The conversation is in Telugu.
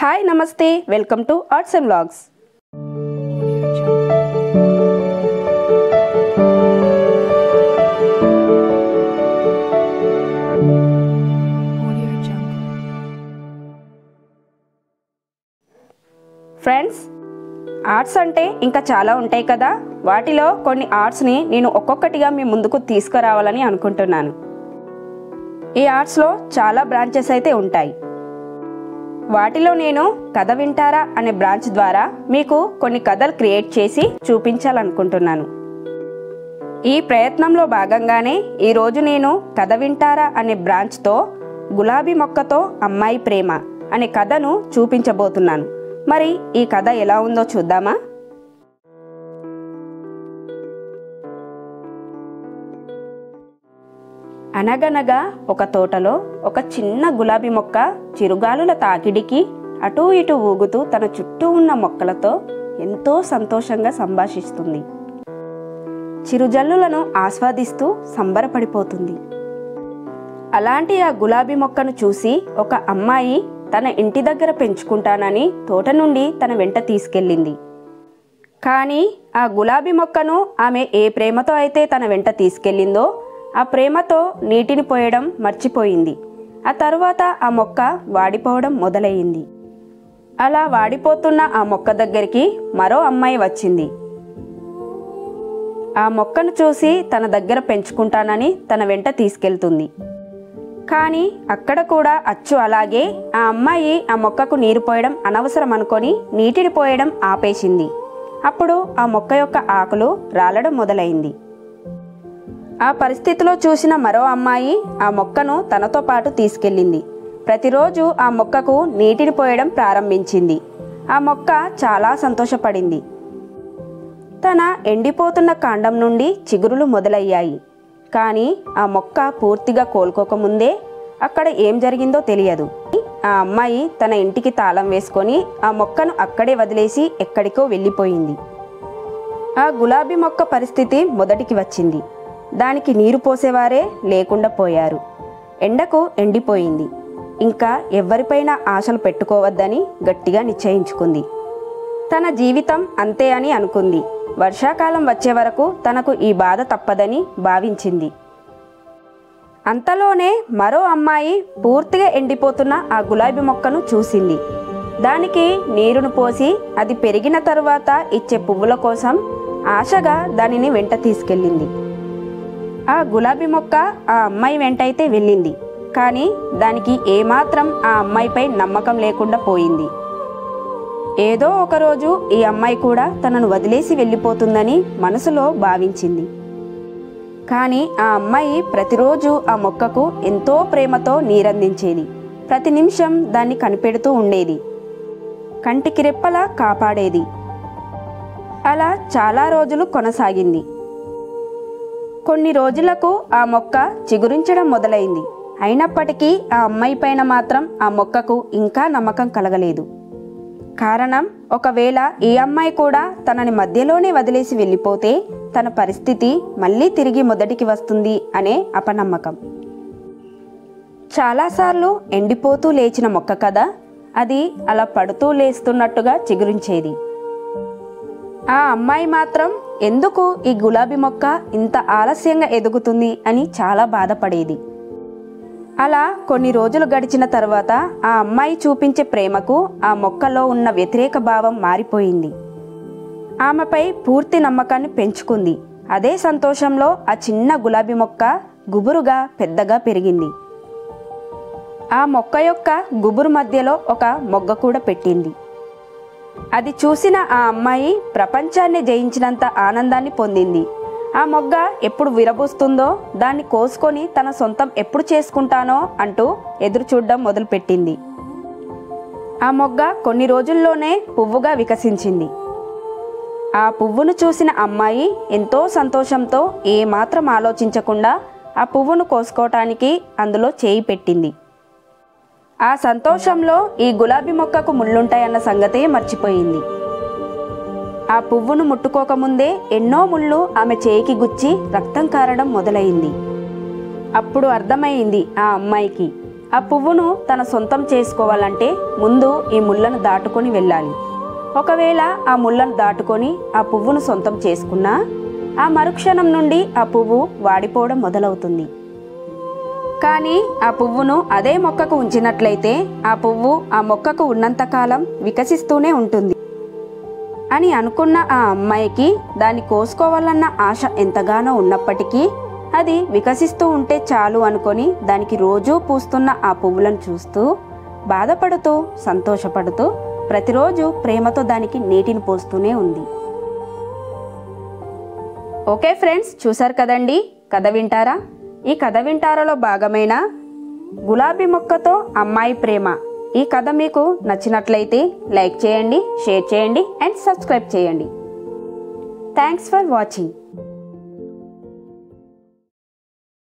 హాయ్ నమస్తే welcome to arts and vlogs friends arts అంటే ఇంకా చాలా ఉంటాయి కదా వాటిలో కొన్ని ఆర్ట్స్ని నేను ఒక్కొక్కటిగా మీ ముందుకు తీసుకురావాలని అనుకుంటున్నాను ఈ ఆర్ట్స్లో చాలా బ్రాంచెస్ అయితే ఉంటాయి వాటిలో నేను కథ వింటారా అనే బ్రాంచ్ ద్వారా మీకు కొన్ని కథలు క్రియేట్ చేసి చూపించాలనుకుంటున్నాను ఈ ప్రయత్నంలో భాగంగానే ఈరోజు నేను కథ వింటారా అనే బ్రాంచ్తో గులాబీ మొక్కతో అమ్మాయి ప్రేమ అనే కథను చూపించబోతున్నాను మరి ఈ కథ ఎలా ఉందో చూద్దామా అనగనగా ఒక తోటలో ఒక చిన్న గులాబీ మొక్క చిరుగాలుల తాకిడికి అటూ ఇటూ ఊగుతూ తన చుట్టూ ఉన్న మొక్కలతో ఎంతో సంతోషంగా సంభాషిస్తుంది చిరుజల్లులను ఆస్వాదిస్తూ సంబరపడిపోతుంది అలాంటి ఆ గులాబీ మొక్కను చూసి ఒక అమ్మాయి తన ఇంటి దగ్గర పెంచుకుంటానని తోట నుండి తన వెంట తీసుకెళ్ళింది కానీ ఆ గులాబీ మొక్కను ఆమె ఏ ప్రేమతో అయితే తన వెంట తీసుకెళ్ళిందో ఆ ప్రేమతో నీటిని పోయడం మర్చిపోయింది ఆ తరువాత ఆ మొక్క వాడిపోవడం మొదలయ్యింది అలా వాడిపోతున్న ఆ మొక్క దగ్గరికి మరో అమ్మాయి వచ్చింది ఆ మొక్కను చూసి తన దగ్గర పెంచుకుంటానని తన వెంట తీసుకెళ్తుంది కానీ అక్కడ కూడా అచ్చు అలాగే ఆ అమ్మాయి ఆ మొక్కకు నీరు పోయడం అనవసరం అనుకొని నీటిని పోయడం ఆపేసింది అప్పుడు ఆ మొక్క యొక్క ఆకులు రాలడం మొదలైంది ఆ పరిస్థితిలో చూసిన మరో అమ్మాయి ఆ మొక్కను తనతో పాటు తీసుకెళ్ళింది ప్రతిరోజు ఆ మొక్కకు నీటిని పోయడం ప్రారంభించింది ఆ మొక్క చాలా సంతోషపడింది తన ఎండిపోతున్న కాండం నుండి చిగురులు మొదలయ్యాయి కానీ ఆ మొక్క పూర్తిగా కోలుకోకముందే అక్కడ ఏం జరిగిందో తెలియదు ఆ అమ్మాయి తన ఇంటికి తాళం వేసుకొని ఆ మొక్కను అక్కడే వదిలేసి ఎక్కడికో వెళ్ళిపోయింది ఆ గులాబీ మొక్క పరిస్థితి మొదటికి వచ్చింది దానికి నీరు పోసేవారే లేకుండా పోయారు ఎండకు ఎండిపోయింది ఇంకా ఎవరిపైన ఆశలు పెట్టుకోవద్దని గట్టిగా నిశ్చయించుకుంది తన జీవితం అంతే అని అనుకుంది వర్షాకాలం వచ్చే వరకు తనకు ఈ బాధ తప్పదని భావించింది అంతలోనే మరో అమ్మాయి పూర్తిగా ఎండిపోతున్న ఆ గులాబీ మొక్కను చూసింది దానికి నీరును పోసి అది పెరిగిన తరువాత ఇచ్చే పువ్వుల కోసం ఆశగా దానిని వెంట తీసుకెళ్ళింది ఆ గులాబీ మొక్క ఆ అమ్మాయి వెంటైతే వెళ్ళింది కానీ దానికి ఏమాత్రం ఆ అమ్మాయిపై నమ్మకం లేకుండా పోయింది ఏదో ఒకరోజు ఈ అమ్మాయి కూడా తనను వదిలేసి వెళ్ళిపోతుందని మనసులో భావించింది కానీ ఆ అమ్మాయి ప్రతిరోజు ఆ మొక్కకు ఎంతో ప్రేమతో నీరందించేది ప్రతి నిమిషం దాన్ని కనిపెడుతూ ఉండేది కంటికి రెప్పలా కాపాడేది అలా చాలా రోజులు కొనసాగింది కొన్ని రోజులకు ఆ మొక్క చిగురించడం మొదలైంది అయినప్పటికీ ఆ అమ్మాయి పైన మాత్రం ఆ మొక్కకు ఇంకా నమ్మకం కలగలేదు కారణం ఒకవేళ ఈ అమ్మాయి కూడా తనని మధ్యలోనే వదిలేసి వెళ్ళిపోతే తన పరిస్థితి మళ్ళీ తిరిగి మొదటికి వస్తుంది అనే అపనమ్మకం చాలాసార్లు ఎండిపోతూ లేచిన మొక్క కదా అది అలా పడుతూ లేస్తున్నట్టుగా చిగురించేది ఆ అమ్మాయి మాత్రం ఎందుకు ఈ గులాబీ మొక్క ఇంత ఆలస్యంగా ఎదుగుతుంది అని చాలా బాధపడేది అలా కొన్ని రోజులు గడిచిన తర్వాత ఆ అమ్మాయి చూపించే ప్రేమకు ఆ మొక్కలో ఉన్న వ్యతిరేక భావం మారిపోయింది ఆమెపై పూర్తి నమ్మకాన్ని పెంచుకుంది అదే సంతోషంలో ఆ చిన్న గులాబీ మొక్క గుబురుగా పెద్దగా పెరిగింది ఆ మొక్క యొక్క గుబురు మధ్యలో ఒక మొగ్గ కూడా పెట్టింది అది చూసిన ఆ అమ్మాయి ప్రపంచాన్ని జయించినంత ఆనందాన్ని పొందింది ఆ మొగ్గ ఎప్పుడు విరబూస్తుందో దాన్ని కోసుకొని తన సొంతం ఎప్పుడు చేసుకుంటానో అంటూ ఎదురు చూడడం మొదలుపెట్టింది ఆ మొగ్గ కొన్ని రోజుల్లోనే పువ్వుగా వికసించింది ఆ పువ్వును చూసిన అమ్మాయి ఎంతో సంతోషంతో ఏమాత్రం ఆలోచించకుండా ఆ పువ్వును కోసుకోవటానికి అందులో చేయి పెట్టింది ఆ సంతోషంలో ఈ గులాబీ మొక్కకు ముళ్ళుంటాయన్న సంగతే మర్చిపోయింది ఆ పువ్వును ముట్టుకోకముందే ఎన్నో ముళ్ళు ఆమె చేయికి గుచ్చి రక్తం కారడం మొదలైంది అప్పుడు అర్థమైంది ఆ అమ్మాయికి ఆ పువ్వును తన సొంతం చేసుకోవాలంటే ముందు ఈ ముళ్ళను దాటుకొని వెళ్ళాలి ఒకవేళ ఆ ముళ్ళను దాటుకొని ఆ పువ్వును సొంతం చేసుకున్నా ఆ మరుక్షణం నుండి ఆ పువ్వు వాడిపోవడం మొదలవుతుంది కానీ ఆ పువ్వును అదే మొక్కకు ఉంచినట్లయితే ఆ పువ్వు ఆ మొక్కకు ఉన్నంతకాలం వికసిస్తూనే ఉంటుంది అని అనుకున్న ఆ అమ్మాయికి దాన్ని కోసుకోవాలన్న ఆశ ఎంతగానో ఉన్నప్పటికీ అది వికసిస్తూ ఉంటే చాలు అనుకొని దానికి రోజూ పూస్తున్న ఆ పువ్వులను చూస్తూ బాధపడుతూ సంతోషపడుతూ ప్రతిరోజు ప్రేమతో దానికి నీటిని పోస్తూనే ఉంది ఓకే ఫ్రెండ్స్ చూసారు కదండి కథ వింటారా ఈ కథ వింటారాలో భాగమైన గులాబీ మొక్కతో అమ్మాయి ప్రేమ ఈ కథ మీకు నచ్చినట్లయితే లైక్ చేయండి షేర్ చేయండి అండ్ సబ్స్క్రైబ్ చేయండి థ్యాంక్స్ ఫర్ వాచింగ్